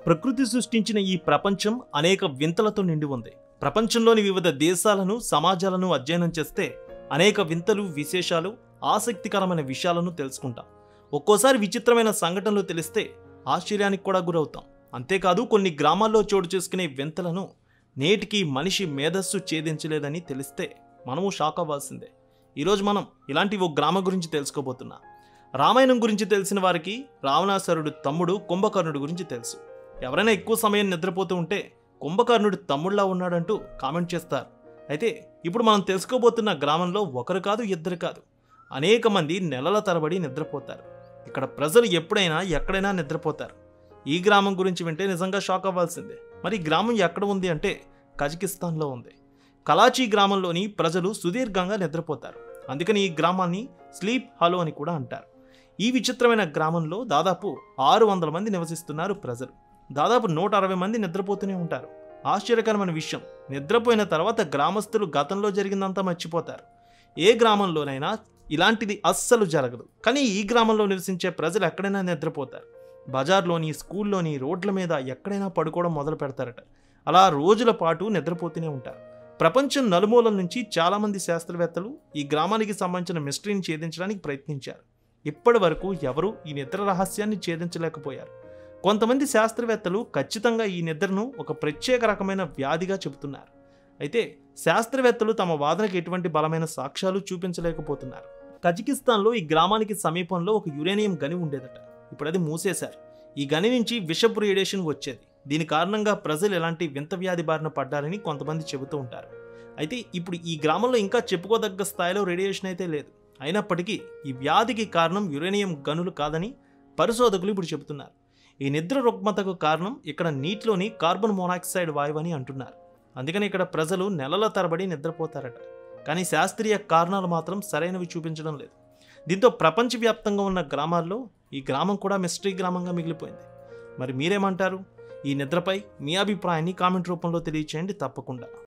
ప్రకృతి సృష్టించిన ఈ ప్రపంచం అనేక వింతలతో నిండి ఉంది ప్రపంచంలోని వివిధ దేశాలను సమాజాలను అధ్యయనం చేస్తే అనేక వింతలు విశేషాలు ఆసక్తికరమైన విషయాలను తెలుసుకుంటాం ఒక్కోసారి విచిత్రమైన సంఘటనలు తెలిస్తే ఆశ్చర్యానికి కూడా గురవుతాం అంతేకాదు కొన్ని గ్రామాల్లో చోటు చేసుకునే వింతలను నేటికి మనిషి మేధస్సు ఛేదించలేదని తెలిస్తే మనము షాక్ అవ్వాల్సిందే ఈరోజు మనం ఇలాంటి ఓ గ్రామం గురించి తెలుసుకోబోతున్నాం రామాయణం గురించి తెలిసిన వారికి రావణాసురుడు తమ్ముడు కుంభకర్ణుడు గురించి తెలుసు ఎవరైనా ఎక్కువ సమయం నిద్రపోతూ ఉంటే కుంభకర్ణుడు తమ్ముళ్లా ఉన్నాడంటూ కామెంట్ చేస్తారు అయితే ఇప్పుడు మనం తెలుసుకోబోతున్న గ్రామంలో ఒకరు కాదు ఇద్దరు కాదు అనేక మంది నెలల తరబడి నిద్రపోతారు ఇక్కడ ప్రజలు ఎప్పుడైనా ఎక్కడైనా నిద్రపోతారు ఈ గ్రామం గురించి వింటే నిజంగా షాక్ అవ్వాల్సిందే మరి ఈ గ్రామం ఎక్కడ ఉంది అంటే కజకిస్తాన్లో ఉంది కలాచీ గ్రామంలోని ప్రజలు సుదీర్ఘంగా నిద్రపోతారు అందుకని ఈ గ్రామాన్ని స్లీప్ హలో అని కూడా అంటారు ఈ విచిత్రమైన గ్రామంలో దాదాపు ఆరు వందల మంది నివసిస్తున్నారు ప్రజలు దాదాపు నూట అరవై మంది నిద్రపోతూనే ఉంటారు ఆశ్చర్యకరమైన విషయం నిద్రపోయిన తర్వాత గ్రామస్తులు గతంలో జరిగిందంతా మర్చిపోతారు ఏ గ్రామంలోనైనా ఇలాంటిది అస్సలు జరగదు కానీ ఈ గ్రామంలో నివసించే ప్రజలు ఎక్కడైనా నిద్రపోతారు బజార్లోని స్కూల్లోని రోడ్ల మీద ఎక్కడైనా పడుకోవడం మొదలు పెడతారట అలా రోజుల పాటు నిద్రపోతూనే ఉంటారు ప్రపంచం నలుమూలల నుంచి చాలామంది శాస్త్రవేత్తలు ఈ గ్రామానికి సంబంధించిన మిస్టరీని ఛేదించడానికి ప్రయత్నించారు ఇప్పటి వరకు ఎవరూ ఈ నిద్ర రహస్యాన్ని ఛేదించలేకపోయారు కొంతమంది శాస్త్రవేత్తలు ఖచ్చితంగా ఈ నిద్రను ఒక ప్రత్యేక రకమైన వ్యాధిగా చెబుతున్నారు అయితే శాస్త్రవేత్తలు తమ వాదనకి ఎటువంటి బలమైన సాక్ష్యాలు చూపించలేకపోతున్నారు కజకిస్తాన్లో ఈ గ్రామానికి సమీపంలో ఒక యురేనియం గని ఉండేదట ఇప్పుడు అది మూసేశారు ఈ గని నుంచి విషపు రేడియేషన్ వచ్చేది దీని కారణంగా ప్రజలు ఎలాంటి వింత వ్యాధి బారిన పడ్డారని కొంతమంది చెబుతూ ఉంటారు అయితే ఇప్పుడు ఈ గ్రామంలో ఇంకా చెప్పుకోదగ్గ స్థాయిలో రేడియేషన్ అయితే లేదు అయినప్పటికీ ఈ వ్యాధికి కారణం యురేనియం గనులు కాదని పరిశోధకులు ఇప్పుడు చెబుతున్నారు ఈ నిద్ర రుగ్మతకు కారణం ఇక్కడ నీటిలోని కార్బన్ మోనాక్సైడ్ వాయువు అని అంటున్నారు అందుకని ఇక్కడ ప్రజలు నెలల తరబడి నిద్రపోతారట కానీ శాస్త్రీయ కారణాలు మాత్రం సరైనవి చూపించడం లేదు దీంతో ప్రపంచవ్యాప్తంగా ఉన్న గ్రామాల్లో ఈ గ్రామం కూడా మిస్టరీ గ్రామంగా మిగిలిపోయింది మరి మీరేమంటారు ఈ నిద్రపై మీ అభిప్రాయాన్ని కామెంట్ రూపంలో తెలియచేయండి తప్పకుండా